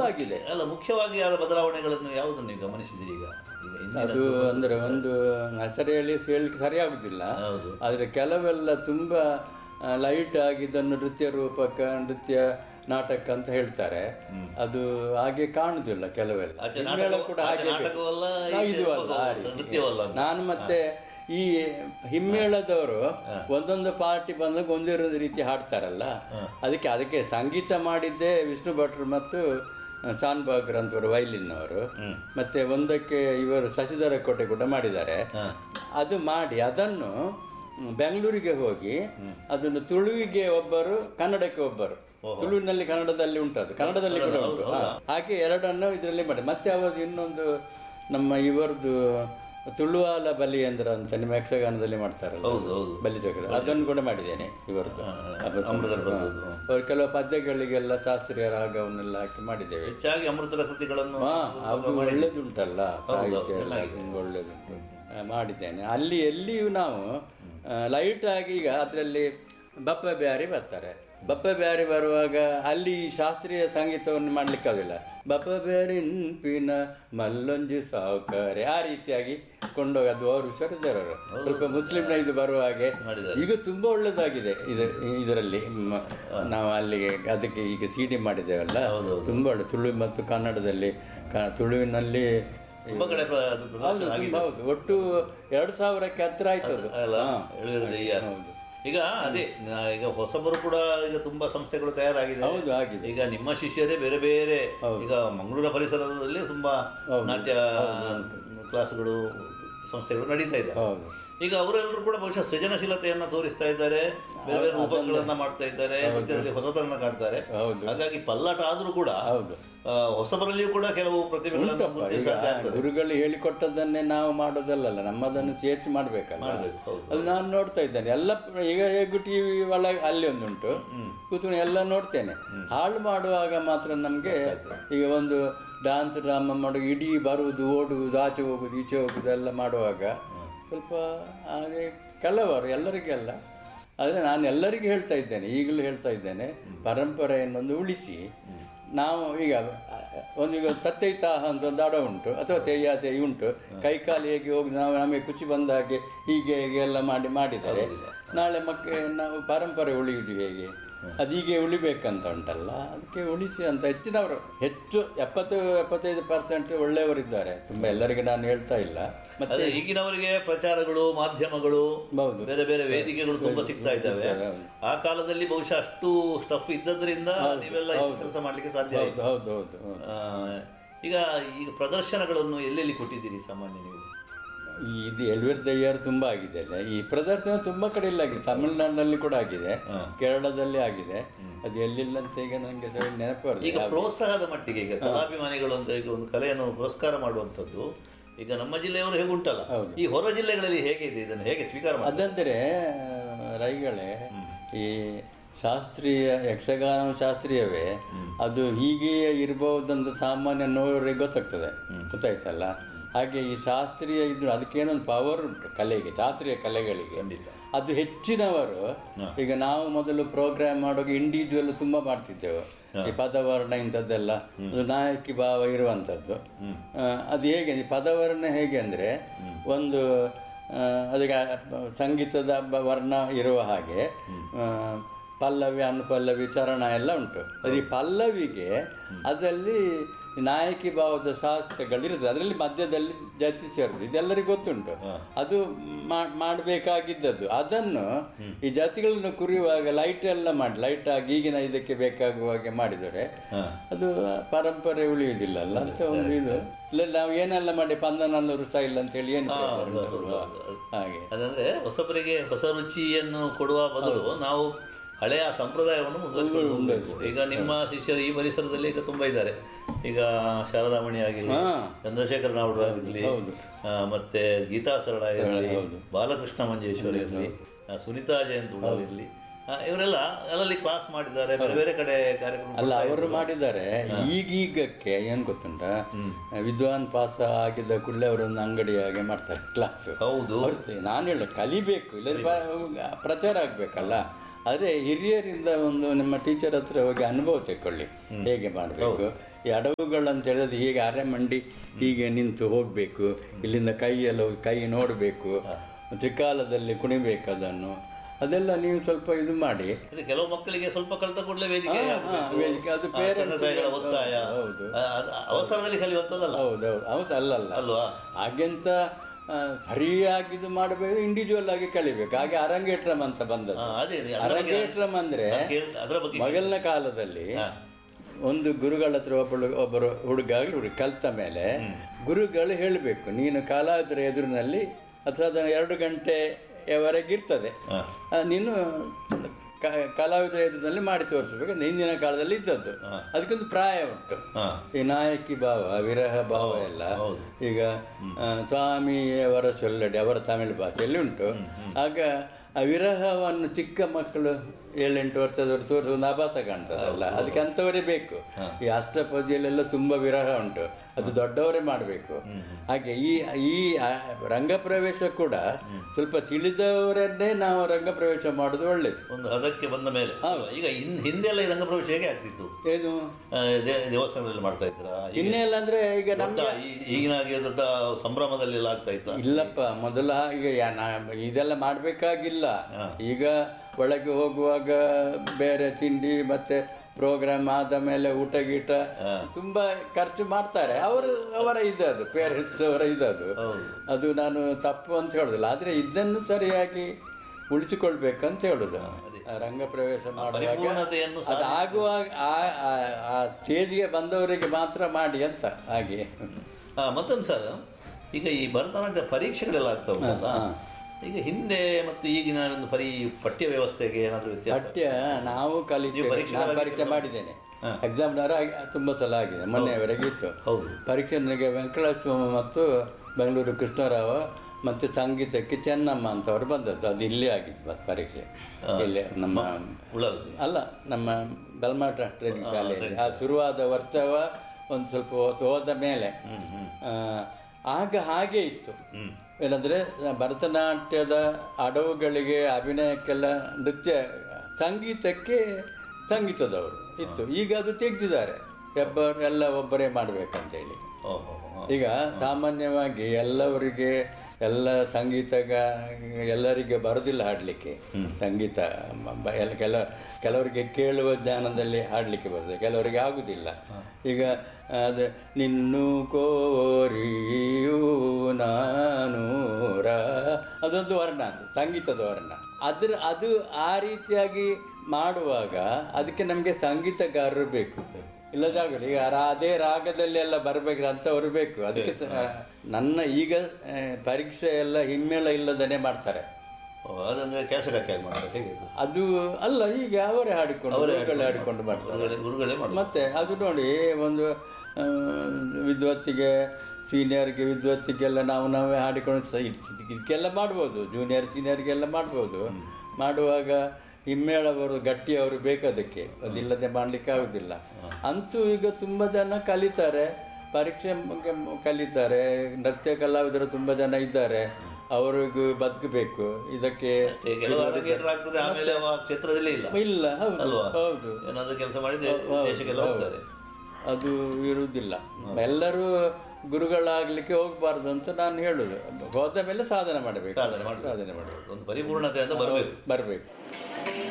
ಆಗಿದೆ ಅಲ್ಲ ಮುಖ್ಯವಾಗಿ ಆದ ಬದಲಾವಣೆಗಳನ್ನು ಯಾವುದನ್ನು ನೀವು ಗಮನಿಸಿದಿರಿ ಈಗ ಈಗ ಇಂದಿನ ಅದು ಅಂದ್ರೆ ಒಂದು ಹೆಸರು ಹೇಳಿ ಹೇಳಲಿಕ್ಕೆ ಸರಿಯಾಗುದಿಲ್ಲ ಹೌದು ಆದರೆ ಕೆಲವೆಲ್ಲ ತುಂಬ ಲೈಟ್ ಆಗಿ ಇದನ್ನು ನೃತ್ಯ ರೂಪಕ ನೃತ್ಯ ನಾಟಕ ಅಂತ ಹೇಳ್ತಾರೆ ಅದು ಹಾಗೆ ಕಾಣುದಿಲ್ಲ ಕೆಲವೆಲ್ಲ ಆಚೆ ಹಿಮ್ಮೇಳ ನಾಟಕ- ಕೂಡ ಆಚೆ ಹಾಗೆ ನಾಟಕವಲ್ಲ, ನಾ ಈಚೆ ಇದು ಅಲ್ಲ, ಆ ಉಪಕ- ರೀತಿ. ನೃತ್ಯವಲ್ಲ ಅಂತ. ನಾನು ಮತ್ತೆ ಈ ಹಿಮ್ಮೇಳದವರು ಒಂದೊಂದು ಪಾರ್ಟಿ ಬಂದಾಗ ಒಂದೊಂದು ರೀತಿ ಹಾಡ್ತಾರಲ್ಲ ಅದಕ್ಕೆ ಅದಕ್ಕೆ ಸಂಗೀತ ಮಾಡಿದ್ದೇ ವಿಷ್ಣು ಭಟ್ರು ಮತ್ತು ಶಾನ್ ಬಾಗ್ರ್ ಅಂತವರು ವೈಲಿನ್ ಅವರು ಮತ್ತೆ ಒಂದಕ್ಕೆ ಇವರು ಶಶಿಧರ ಕೋಟೆ ಕೂಡ ಮಾಡಿದ್ದಾರೆ ಅದು ಮಾಡಿ ಅದನ್ನು ಮ್, ಬೆಂಗಳೂರಿಗೆ ಹೋಗಿ ಅದನ್ನು ತುಳುವಿಗೆ ಒಬ್ಬರು ಕನ್ನಡಕ್ಕೆ ಒಬ್ಬರು ತುಳುವಿನಲ್ಲಿ ಕನ್ನಡದಲ್ಲಿ ಉಂಟು ಕನ್ನಡದಲ್ಲಿ ಕೂಡ ಉಂಟು ಹಾ. ಹಾಗೆ ಎರಡನ್ನು ಇದರಲ್ಲಿ ಮಾಡಿ ಮತ್ತೆ ಅವರು ಇನ್ನೊಂದು ನಮ್ಮ ಇವರದು ತುಳುವಾಲ ಬಲಿಯಂದ್ರ ಅಂತ ನಿಮ್ಮ ಯಕ್ಷಗಾನದಲ್ಲಿ ಮಾಡ್ತಾರಲ್ಲ ಹೌದು ಹೌದು ಬಲಿ ಚಕ್ರ ಅದನ್ನು ಕೂಡ ಮಾಡಿದ್ದೇನೆ ಇವರದ್ದು ಅದು ಅಮೃತರ ಹಾ. ಬರೆದದ್ದು. ಅವ್ರ ಕೆಲವು ಪದ್ಯಗಳಿಗೆಲ್ಲ ಶಾಸ್ತ್ರೀಯ ರಾಗವನ್ನೆಲ್ಲ ಹಾಕಿ ಮಾಡಿದ್ದೇವೆ ಹೆಚ್ಚಾಗಿ ಅಮೃತರ ಕೃತಿಗಳನ್ನು ಹಾ ಅದು ಒಳ್ಳೇದುಂಟಲ್ಲ ಹೌದು, ಸಾಹಿತ್ಯ ಎಲ್ಲ ಚೆನ್ನಾಗಿದೆ. ತುಂಬ ಒಳ್ಳೇದುಂಟು ಆ, ಮಾಡಿದ್ದೇನೆ ಅಲ್ಲಿ ಎಲ್ಲಿಯೂ ನಾವು ಲೈಟ್ ಆಗಿ ಈಗ ಅದರಲ್ಲಿ ಬಪ್ಪ ಬ್ಯಾರಿ ಬರ್ತಾರೆ ಬಪ್ಪ ಬ್ಯಾರಿ ಬರುವಾಗ ಅಲ್ಲಿ ಶಾಸ್ತ್ರೀಯ ಸಂಗೀತವನ್ನು ಮಾಡ್ಲಿಕ್ಕೆ ಆಗೋದಿಲ್ಲ ಬಪ್ಪ ಬ್ಯಾರಿ ಪಿನ ಮಲ್ಲೊಂಜಿ ಸಾವುಕಾರೆ ಆ ರೀತಿಯಾಗಿ ಕೊಂಡೋಗಿ ಅದು ಅವರು ಹುಷಾರಿದ್ದಾರವರು ಸ್ವಲ್ಪ ಮುಸ್ಲಿಮ್ನ ಇದು ಬರುವ ಹಾಗೆ ಮಾಡಿದ್ದಾರೆ. ಈಗ ತುಂಬಾ ಒಳ್ಳೇದಾಗಿದೆ ಇದು ಇದರಲ್ಲಿ ಮ- ನಾವು ಅಲ್ಲಿಗೆ ಅದಕ್ಕೆ ಈಗ ಸಿ ಡಿ ಮಾಡಿದ್ದೇವಲ್ಲ ತುಂಬಾ ಒಳ್ಳೆ ತುಳು ಮತ್ತು ಕನ್ನಡದಲ್ಲಿ ಕ- ತುಳುವಿನಲ್ಲಿ ತುಂಬಾ ಕಡೆ ಪ್ರ- ಅದು ಹೌದು ಪ್ರದರ್ಶನ ಆಗಿದೆ ತುಂಬಾ ಹೌದು ಒಟ್ಟು ಎರಡು ಸಾವಿರಕ್ಕೆ ಹತ್ರ ಆಯ್ತು ಅದು ಅಲ್ಲ ಹಾ. ಎಳುವಿರ ದೆಯ್ಯ ಹೌದು. ಈಗ ಅದೇ ನಾ- ಈಗ ಹೊಸಬರು ಕೂಡ ಈಗ ತುಂಬಾ ಸಂಸ್ಥೆಗಳು ತಯಾರಾಗಿದೆ ಹೌದು ಆಗಿದೆ ಈಗ ನಿಮ್ಮ ಶಿಷ್ಯರೇ ಬೇರೆ ಬೇರೆ ಈಗ ಮಂಗಳೂರ ಪರಿಸರದಲ್ಲಿ ತುಂಬಾ ನಾಟ್ಯ ಕ್ಲಾಸ್ಗಳು ಸಂಸ್ಥೆಗಳು ನಡೀತಾ ಇದ್ದಾವೆ ಹೌದು ಈಗ ಅವರೆಲ್ಲರೂ ಕೂಡ ಬಹುಶಃ ಸೃಜನಶೀಲತೆಯನ್ನ ತೋರಿಸ್ತಾ ಇದ್ದಾರೆ ಬೇರೆ ಬೇರೆ ರೂಪಗಳನ್ನ ಮಾಡ್ತಾ ಇದ್ದಾರೆ ನೃತ್ಯದಲ್ಲಿ ಹೊಸತನ ಕಾಡ್ತಾರೆ ಹೌದು. ಹಾಗಾಗಿ ಪಲ್ಲಟ ಆದ್ರೂ ಕೂಡ ಹೌದು ಆ, ಹೊಸಬರಲ್ಲಿಯೂ ಕೂಡ ಕೆಲವು ಪ್ರತಿಭೆಗಳನ್ನು ಉಂಟಪ್ಪ, ಗುರುತಿಸ ಈಗ ಸಾಧ್ಯ ಆಗ್ತದೆ ಗುರುಗಳು ಹೇಳಿಕೊಟ್ಟದನ್ನೇ ನಾವು ಮಾಡೋದಲ್ಲಲ್ಲ ನಮ್ಮದನ್ನು ಸೇರಿಸಿ ಮಾಡ್ಬೇಕಲ್ಲ ಮಾಡ್ಬೇಕು, ಹೌದು. ಅದು ನಾನು ನೋಡ್ತಾ ಇದ್ದೇನೆ ಎಲ್ಲ ಪ್ರ- ಈಗ ಹೇಗೂ ಟಿವಿ ಒಳಗೆ ಅಲ್ಲಿ ಒಂದುಂಟು ಕೂತ್ಕೊಂಡು ಎಲ್ಲ ನೋಡ್ತೇನೆ ಹಾಳು ಮಾಡುವಾಗ ಮಾತ್ರ ನಮಗೆ ಈಗ ಒಂದು ಡಾನ್ಸ್ ಡ್ರಾಮಾ ಮಾಡುವ ಇಡೀ ಬರುವುದು ಓಡುವುದು ಆಚೆ ಹೋಗುದು ಈಚೆ ಹೋಗುದು ಎಲ್ಲ ಮಾಡುವಾಗ ಸ್ವಲ್ಪ ಹಾಗೆ ಕೆಲವರು ಎಲ್ಲರಿಗೆಲ್ಲ ಆದರೆ ನಾನು ಎಲ್ಲರಿಗೂ ಹೇಳ್ತಾ ಇದ್ದೇನೆ ಈಗಲೂ ಹೇಳ್ತಾ ಇದ್ದೇನೆ ಪರಂಪರೆಯನ್ನೊಂದು ಉಳಿಸಿ ನಾವು ಈಗ ಒಂದು ಈಗ ತತ್ತೈತಾಹ ಅಂತ ಒಂದು ಅಡ ಉಂಟು ಅಥವಾ ತೆಯ್ಯ ತೆಯ್ಯ ಉಂಟು ಕೈ ಕಾಲು ಹೇಗೆ ಹೋಗಿ ನಾವು ನಮಗೆ ಖುಷಿ ಬಂದ ಹಾಗೆ ಹೀಗೆ ಹೀಗೆ ಎಲ್ಲ ಮಾಡಿ ಮಾಡಿದ್ದಾರೆ ನಾಳೆ ಮಕ್ಕಳು ನಾವು ಪರಂಪರೆ ಉಳಿಯುವುದು ಹೇಗೆ ಅದು ಹೀಗೆ ಉಳಿಬೇಕಂತ ಉಂಟಲ್ಲ ಅದಕ್ಕೆ ಉಳಿಸಿ ಅಂತ ಹೆಚ್ಚಿನವರು ಹೆಚ್ಚು ಎಪ್ಪತ್ತು ಎಪ್ಪತ್ತೈದು ಪರ್ಸೆಂಟ್ ಒಳ್ಳೆಯವರಿದ್ದಾರೆ ತುಂಬ ಎಲ್ಲರಿಗೆ ನಾನು ಹೇಳ್ತಾ ಇಲ್ಲ ಮತ್ತೆ ಅದೇ ಈಗಿನವರಿಗೆ ಪ್ರಚಾರಗಳು ಮಾಧ್ಯಮಗಳು ಹೌದು ಬೇರೆ ಬೇರೆ ವೇದಿಕೆಗಳು ತುಂಬಾ ಸಿಗ್ತಾ ಇದ್ದಾವೆ ಹೌದು. ಆ ಕಾಲದಲ್ಲಿ ಬಹುಶಃ ಅಷ್ಟು ಸ್ಟಫ್ ಇದ್ದದ್ರಿಂದ ನೀವೆಲ್ಲ ಕೆಲಸ ಮಾಡ್ಲಿಕ್ಕೆ ಸಾಧ್ಯ ಆಯ್ತು ಹೌದು ಹೌದು ಹೌದು ಆ, ಈಗ ಈಗ ಪ್ರದರ್ಶನಗಳನ್ನು ಎಲ್ಲೆಲ್ಲಿ ಕೊಟ್ಟಿದ್ದೀರಿ ಸಾಮಾನ್ಯ ನೀವು ಈ ಇದು ಎಲ್ವಿರ್ ದಯ್ಯರ್ ತುಂಬ ಆಗಿದೆ ಅಲ್ಲ ಈ ಪ್ರದರ್ಶನ ತುಂಬ ಕಡೆ ಎಲ್ಲ ಆಗಿದೆ ತಮಿಳುನಾಡಿನಲ್ಲಿ ಕೂಡ ಆಗಿದೆ ಕೇರಳದಲ್ಲಿ ಆಗಿದೆ ಅದು ಎಲ್ಲಿಲ್ಲ ಅಂತ ಈಗ ನನಗೆ ಸರಿ ನೆನಪು ಈಗ ಬರ್ತದೆ ಪ್ರೋತ್ಸಾಹದ ಮಟ್ಟಿಗೆ ಈಗ ಕಲಾಭಿಮಾನಿಗಳು ಅಂತ ಈಗ ಒಂದು ಕಲೆಯನ್ನು ಪುರಸ್ಕಾರ ಮಾಡುವಂಥದ್ದು ಈಗ ನಮ್ಮ ಜಿಲ್ಲೆಯವರು ಹೇಗೆ ಉಂಟಲ್ಲ ಹೌದು. ಈ ಹೊರ ಜಿಲ್ಲೆಗಳಲ್ಲಿ ಹೇಗೆ ಇದೆ ಇದನ್ನು ಹೇಗೆ ಸ್ವೀಕಾರ ಮಾಡ್ತಾರೆ ಅದಂದರೆ ರೈಗಳೇ ಈ ಶಾಸ್ತ್ರೀಯ ಯಕ್ಷಗಾನ ಶಾಸ್ತ್ರೀಯವೇ ಅದು ಹೀಗೆಯೇ ಇರಬಹುದಂತ ಸಾಮಾನ್ಯ ನೋಡೋರಿಗೆ ಗೊತ್ತಾಗ್ತದೆ ಗೊತ್ತಾಯ್ತಲ್ಲ ಹಾಗೆ ಈ ಶಾಸ್ತ್ರೀಯ ಇದು ಅದಕ್ಕೇನೊಂದು ಪವರ್ ಉಂಟು ಕಲೆಗೆ ಶಾಸ್ತ್ರೀಯ ಕಲೆಗಳಿಗೆ ಖಂಡಿತ ಅದು ಹೆಚ್ಚಿನವರು ಈಗ ನಾವು ಮೊದಲು ಪ್ರೋಗ್ರಾಮ್ ಮಾಡುವಾಗ ಇಂಡಿವಿಜುವಲ್ ತುಂಬಾ ಮಾಡ್ತಿದ್ದೆವು ಈ ಪದವರ್ಣ ಇಂಥದ್ದೆಲ್ಲ ಅದು ನಾಯಕಿ ಭಾವ ಇರುವಂಥದ್ದು ಆ, ಅದು ಹೇಗೆ ಈ ಪದವರ್ಣ ಹೇಗೆ ಅಂದರೆ ಒಂದು ಆ, ಅದಕ್ಕೆ ಆ ಸಂಗೀತದ ಬ- ವರ್ಣ ಇರುವ ಹಾಗೆ ಆ, ಪಲ್ಲವಿ ಅನುಪಲ್ಲವಿ ಚರಣ ಎಲ್ಲ ಉಂಟು ಅದು ಈ ಪಲ್ಲವಿಗೆ ಅದರಲ್ಲಿ ನಾಯಕಿ ಭಾವದ ಶಾಸ್ತ್ರಗಳಿರ್ತದೆ ಅದರಲ್ಲಿ ಮಧ್ಯದಲ್ಲಿ ಜತಿ ಸೇರುದು ಇದೆಲ್ಲರಿಗೂ ಗೊತ್ತುಂಟು ಅದು ಮಾ- ಮಾಡಬೇಕಾಗಿದ್ದದ್ದು ಅದನ್ನು ಈ ಜಾತಿಗಳನ್ನು ಕುರಿಯುವಾಗ ಲೈಟ್ ಎಲ್ಲ ಮಾಡಿ ಲೈಟ್ ಆಗಿ ಈಗಿನ ಇದಕ್ಕೆ ಬೇಕಾಗುವ ಹಾಗೆ ಮಾಡಿದರೆ ಅದು ಪರಂಪರೆ ಉಳಿಯುವುದಿಲ್ಲ ಅಲ್ಲ ಅಂತ ಒಂದು ಇದು ಇಲ್ಲ ನಾವು ಏನೆಲ್ಲ ಮಾಡಿ ಪಂದನಲ್ಲೂರು ಸ್ಟೈಲ್ ಅಂತ ಹೇಳಿ ಏನು ಹಾಗೆ ಅದಂದ್ರೆ ಹೊಸಬರಿಗೆ ಹೊಸ ರುಚಿಯನ್ನು ಕೊಡುವ ಬದಲು ನಾವು ಹಳೆಯ ಸಂಪ್ರದಾಯವನ್ನು ಮುಂದುವರಿಸಿಕೊಂಡು ಹೋಗ್ಬೇಕು. ಈಗ ನಿಮ್ಮ ಶಿಷ್ಯರು ಈ ಪರಿಸರದಲ್ಲಿ ಈಗ ತುಂಬಾ ಇದ್ದಾರೆ ಈಗ ಶಾರದಾಮಣಿ ಆಗಿರಲಿ ಹಾ. ಚಂದ್ರಶೇಖರ ನಾಯ್ಡು ಆಗಿರಲಿ ಹೌದು. ಆ, ಮತ್ತೆ ಗೀತಾ ಸರಳ ಇರಲಿ ಹೌದು. ಬಾಲಕೃಷ್ಣ ಮಂಜೇಶ್ವರ ಇರಲಿ ಸುನಿತಾ ಜಯಂತ್ ಇರಲಿ ಇವರೆಲ್ಲ ಅಲ್ಲಲ್ಲಿ ಕ್ಲಾಸ್ ಮಾಡಿದ್ದಾರೆ ಬೇರೆ ಬೇರೆ ಕಡೆ ಕಾರ್ಯಕ್ರಮ ಅಲ್ಲ ಕೊಡ್ತಾ ಅವರು ಇದ್ರು. ಮಾಡಿದ್ದಾರೆ ಈಗೀಗಕ್ಕೆ ಏನ್ ಗೊತ್ತುಂಟ ವಿದ್ವಾನ್ ಪಾಸ್ ಆಗಿದ್ದ ಕೂಡಲೇ ಅವರೊಂದು ಅಂಗಡಿ ಹಾಗೆ ಮಾಡ್ತಾರೆ ಕ್ಲಾಸ್ ಹೌದು ನಾನು ಹೇಳ ಕಲಿಬೇಕು ಇಲ್ಲದ್ರೆ ಪ- ಪ್ರಚಾರ ಆಗ್ಬೇಕಲ್ಲ ಆದರೆ ಹಿರಿಯರಿಂದ ಒಂದು ನಿಮ್ಮ ಟೀಚರ್ ಹತ್ರ ಹೋಗಿ ಅನುಭವ ತೆಕ್ಕೊಳ್ಳಿ ಹೇಗೆ ಮಾಡಬೇಕು ಈ ಅಡವುಗಳಂತ ಹೇಳಿದ್ರೆ ಹೀಗೆ ಅರೆ ಮಂಡಿ ಹೀಗೆ ನಿಂತು ಹೋಗಬೇಕು ಇಲ್ಲಿಂದ ಕೈಯೆಲ್ಲ ಕೈ ನೋಡಬೇಕು ತ್ರಿಕಾಲದಲ್ಲಿ ಕುಣಿಬೇಕು ಅದನ್ನು ಅದೆಲ್ಲ ನೀವು ಸ್ವಲ್ಪ ಇದು ಮಾಡಿ ಇದು ಕೆಲವು ಮಕ್ಕಳಿಗೆ ಸ್ವಲ್ಪ ಕಲಿತ ಕೂಡಲೇ ವೇದಿಕೆ ಹಾ, ಹಾಕ್ಬೇಕು. ವೇದಿಕೆ, ಅದು ಆ, parents ತಂದೆ ತಾಯಿಗಳ ಗೆ- ಒತ್ತಾಯ ಹೌದು. ಆ, ಅದು ಅವಸರದಲ್ಲಿ ಕಲಿಯುವಂಥದ್ದಲ್ಲ ಹೌದೌದು ಹೌದು ಅಲ್ಲಲ್ಲ ಅಲ್ವಾ ಹಾಗೆಂತ ಆ, ಸರಿಯಾಗಿ ಇದು ಮಾಡಬೇಕು ಇಂಡಿವಿಜುವಲ್ ಆಗಿ ಕಲಿಬೇಕು ಹಾಗೆ ಅರಂಗೇಟ್ರಮ್ ಅಂತ ಬಂದದ್ದು ಹಾ, ಅದೇ ಅದೇ. ಅದ್ರ ಬಗ್ಗೆ ಅರಂಗೇಟ್ರಮ್ ಅಂದ್ರೆ ನಾನು ಕೇಳ್- ಅದರ ಬಗ್ಗೆ ಮೊಘಲ್ನ ಕಾಲದಲ್ಲಿ ಹಾ. ಒಂದು ಗುರುಗಳ ಹತ್ರ ಒಬ್ಬಳು ಒಬ್ಬರು ಹುಡುಗ ಆಗಲಿ ಹುಡುಗ ಕಲ್ತ ಮೇಲೆ ಗುರುಗಳು ಹೇಳಬೇಕು ನೀನು ಕಲಾವಿದರ ಎದುರಿನಲ್ಲಿ ಅಥವಾ ಅದನ್ನು ಎರಡು ಗಂಟೆಯವರೆಗೆ ಇರ್ತದೆ ಹಾ. ಆ, ನೀನು ಕ- ಕಲಾವಿದರ ಎದುರಿನಲ್ಲಿ ಮಾಡಿ ತೋರಿಸ್ಬೇಕು ಅಂತ ಹಿಂದಿನ ಕಾಲದಲ್ಲಿ ಇದ್ದದ್ದು ಅದಕ್ಕೊಂದು ಪ್ರಾಯ ಉಂಟು ಹಾ. ಈ ನಾಯಕಿ ಭಾವ ವಿರಹ ಭಾವ ಎಲ್ಲ ಹೌದು. ಈಗ ಆ, ಸ್ವಾಮಿಯವರ ಸೊಲ್ಲಡಿ ಅವರ ತಮಿಳು ಭಾಷೆಯಲ್ಲಿ ಉಂಟು ಆಗ ಆ ವಿರಹವನ್ನು ಚಿಕ್ಕ ಮಕ್ಕಳು ಏಳೆಂಟು ವರ್ಷದವರು ತೋರಿಸಿ ಒಂದು ಆಭಾಸ ಕಾಣ್ತದಲ್ಲ ಅದಕ್ಕೆ ಅಂಥವರೇ ಬೇಕು ಈ ಅಷ್ಟಪದಿಯಲ್ಲೆಲ್ಲ ತುಂಬ ವಿರಹ ಉಂಟು ಅದು ದೊಡ್ಡವರೇ ಮಾಡಬೇಕು ಹಾಗೆ ಈ ಈ ಆ, ರಂಗಪ್ರವೇಶ ಕೂಡ ಸ್ವಲ್ಪ ತಿಳಿದವರನ್ನೇ ನಾವು ರಂಗಪ್ರವೇಶ ಮಾಡೋದು ಒಳ್ಳೇದು ಒಂದು ಅದಕ್ಕೆ ಬಂದ ಮೇಲೆ ಅಲ್ವಾ? ಈಗ ಹಿಂ- ಹಿಂದೆಲ್ಲ ಈ ರಂಗಪ್ರವೇಶ ಹೇಗೆ ಆಗ್ತಿತ್ತು ಏನು ಆ, ದೇ- ದೇವಸ್ಥಾನದಲ್ಲಿ ಮಾಡ್ತಾ ಇದ್ರಾ ಈಗ ಇನ್ನೆಲ್ಲ ಅಂದ್ರೆ ಈಗ ದೊಡ್ಡ ನಮ್ಗೆ ಈ- ಈಗಿನ ಹಾಗೆ ದೊಡ್ಡ ಸಂಭ್ರಮದಲ್ಲಿ ಎಲ್ಲ ಆಗ್ತಾ ಇತ್ತ ಇಲ್ಲಪ್ಪ ಮೊದಲ ಈಗ ಯಾ- ನಾ- ಇದೆಲ್ಲ ಮಾಡಬೇಕಾಗಿಲ್ಲ ಈಗ ಒಳಗೆ ಹೋಗುವಾಗ ಬೇರೆ ತಿಂಡಿ ಮತ್ತೆ ಪ್ರೋಗ್ರಾಮ್ ಆದ ಮೇಲೆ ಊಟ ಗೀಟ ತುಂಬಾ ಖರ್ಚು ಮಾಡ್ತಾರೆ ಅವರು ಅವರ ಇದದು ಪೇರೆಂಟ್ಸ್ ಅವರ ಇದದು ಹೌದು ಅದು ನಾನು ತಪ್ಪು ಅಂತ ಹೇಳುದಿಲ್ಲ ಆದ್ರೆ ಇದನ್ನು ಸರಿಯಾಗಿ ಉಳಿಸಿಕೊಳ್ಬೇಕಂತ ಹೇಳುದು ಆ ರಂಗಪ್ರವೇಶ ಮಾಡುವಾಗ ಪರಿಪೂರ್ಣತೆಯನ್ನು ಅದು ಆಗುವಾಗ ಆ- ಆ- ಆ ಸ್ಟೇಜ್ಗೆ ಬಂದವರಿಗೆ ಮಾತ್ರ ಮಾಡಿ ಅಂತ ಹಾಗೆ ಹಾ ಮತ್ತೊಂದು ಸರ್ ಈಗ ಈ ಭರತನಾಟ್ಯ ಪರೀಕ್ಷೆಗಳೆಲ್ಲ ಆಗ್ತಾ ಉಂಟಲ್ಲ ಹಾ. ಈಗ ಹಿಂದೆ ಮತ್ತು ಈಗಿನ ಒಂದು ಪರಿ ಪಠ್ಯ ವ್ಯವಸ್ಥೆಗೆ ಏನಾದರೂ ವ್ಯತ್ಯಾಸ ಪಠ್ಯ ನಾವು ಕಲಿತೇವೆ ಪರೀಕ್ಷೆ ನಾನು ಪರೀಕ್ಷೆ ಮಾಡಿದ್ದೇನೆ ಎಕ್ಸಾಮ್ನವರ ತುಂಬ ಸಲ ಆಗಿದೆ ಮೊನ್ನೆವರೆಗೆ ಇತ್ತು ಹೌದು ಪರೀಕ್ಷೆ ನನಗೆ ವೆಂಕಟೇಶ್ವರ ಮತ್ತು ಬೆಂಗಳೂರು ಕೃಷ್ಣರಾವ ಮತ್ತು ಸಂಗೀತಕ್ಕೆ ಚೆನ್ನಮ್ಮ ಅಂತವರು ಬಂದದ್ದು ಅದು ಇಲ್ಲೇ ಆಗಿತ್ತು ಮತ್ತೆ ಪರೀಕ್ಷೆ ಇಲ್ಲೇ ನಮ್ಮ ಉಳಲ್ದು ಅಲ್ಲ ನಮ್ಮ ಬಲ್ಮಾಟ ಟ್ರೈನಿಂಗ್ ಶಾಲೆಯಲ್ಲಿ ಆ ಶುರುವಾದ ವರ್ಷವ ಒಂದು ಸ್ವಲ್ಪ ಹೊತ್ತು ಹೋದ ಮೇಲೆ ಆ, ಆಗ ಹಾಗೆ ಇತ್ತು ಹ್ಮ್ ಏನಂದ್ರೆ ಭರತನಾಟ್ಯದ ಅಡವುಗಳಿಗೆ ಅಭಿನಯಕ್ಕೆಲ್ಲ ನೃತ್ಯ ಸಂಗೀತಕ್ಕೆ ಸಂಗೀತದವರು ಇತ್ತು ಈಗ ಅದು ತೆಗೆದಿದ್ದಾರೆ ಒಬ್ಬ ಎಲ್ಲ ಒಬ್ಬರೇ ಮಾಡಬೇಕಂತೇಳಿ ಓಹೋ ಈಗ ಸಾಮಾನ್ಯವಾಗಿ ಎಲ್ಲವರಿಗೆ ಎಲ್ಲ ಸಂಗೀತಗ ಎಲ್ಲರಿಗೆ ಬರೋದಿಲ್ಲ ಹಾಡಲಿಕ್ಕೆ ಸಂಗೀತ ಮ- ಬ- ಎಲ್ಲ ಕೆಲ ಕೆಲವರಿಗೆ ಕೇಳುವ ಜ್ಞಾನದಲ್ಲಿ ಹಾಡಲಿಕ್ಕೆ ಬರ್ತದೆ ಕೆಲವರಿಗೆ ಆಗುದಿಲ್ಲ ಈಗ ಅದು ನಿನ್ನು ಕೋರಿಯೂ ನಾನೂರ ಅದೊಂದು ವರ್ಣ ಅದು ಸಂಗೀತದ ವರ್ಣ ಅದ್ರ ಅದು ಆ ರೀತಿಯಾಗಿ ಮಾಡುವಾಗ ಅದಕ್ಕೆ ನಮಗೆ ಸಂಗೀತಗಾರರು ಬೇಕು ಇಲ್ಲದಾಗಲಿ ಈಗ ರಾ- ಅದೇ ರಾಗದಲ್ಲಿ ಎಲ್ಲ ಬರಬೇಕು ಅಂತವರು ಬೇಕು ಅದಕ್ಕೆ ಸ- ನನ್ನ ಈಗ ಆ, ಪರೀಕ್ಷೆ ಎಲ್ಲ ಹಿಮ್ಮೇಳ ಇಲ್ಲದನೆ ಮಾಡ್ತಾರೆ ಓ, ಅದಂದ್ರೆ ಕ್ಯಾಸೆಟ್ ಹಾಕಿ ಮಾಡ್ತಾರೆ ಹೇಗೆ ಇದು? ಅದು ಅಲ್ಲ ಈಗ ಅವರೇ ಹಾಡಿಕೊಂಡು ಗುರುಗಳೇ ಹಾಡಿಕೊಂಡು ಮಾಡ್ತಾರೆ ಗುರುಗಳೇ ಗುರುಗಳೇ ಮಾಡೋದು ಮತ್ತೆ ಅದು ನೋಡಿ ಒಂದು ಆ, ವಿದ್ವತ್ತಿಗೆ ಸೀನಿಯರ್ಗೆ ವಿದ್ವತ್ತಿಗೆಲ್ಲ ನಾವು ನಾವೇ ಹಾಡಿಕೊಂಡು ಸ- ಇದ್- ಇದಕ್ಕೆಲ್ಲ ಮಾಡ್ಬೋದು ಜೂನಿಯರ್ ಸೀನಿಯರ್ಗೆಲ್ಲ ಮಾಡ್ಬೋದು ಮಾಡುವಾಗ ಹಿಮ್ಮೇಳವರು ಗಟ್ಟಿಯವರು ಬೇಕದಕ್ಕೆ ಅದಿಲ್ಲದೆ ಮಾಡಲಿಕ್ಕೆ ಆಗುದಿಲ್ಲ ಅಂತೂ ಈಗ ತುಂಬ ಜನ ಕಲಿತಾರೆ ಪರೀಕ್ಷೆ ಬಗ್ಗೆ ಕಲಿತಾರೆ ನೃತ್ಯ ಕಲಾವಿದರು ತುಂಬ ಜನ ಇದ್ದಾರೆ ಅವರಿಗೂ ಬದುಕಬೇಕು ಇದಕ್ಕೆ ಅಷ್ಟೇ, ಕೆಲವು ಅರಂಗೇಟ್ರ ಆಗ್ತದೆ ಆಮೇಲೆ ಅವ ಕ್ಷೇತ್ರದಲ್ಲೇ ಇಲ್ಲ ಇಲ್ಲ ಹೌದು ಅಲ್ವಾ? ಹೌದು ಏನಾದರೂ ಕೆಲಸ ಮಾಡಿ ದೇ- ದೇಶಕ್ಕೆಲ್ಲ ಹೋಗ್ತಾರೆ ಅದು ಇರುವುದಿಲ್ಲ ಎಲ್ಲರೂ ಗುರುಗಳಾಗ್ಲಿಕ್ಕೆ ಹೋಗ್ಬಾರ್ದು ಅಂತ ನಾನು ಹೇಳುದು ಹೋದ ಮೇಲೆ ಸಾಧನೆ ಮಾಡಬೇಕು ಸಾಧನೆ ಮಾಡಿ ಸಾಧನೆ ಮಾಡಬೇಕು ಒಂದು ಪರಿಪೂರ್ಣತೆ ಅಂತ ಬರಬೇಕು ಬರಬೇಕು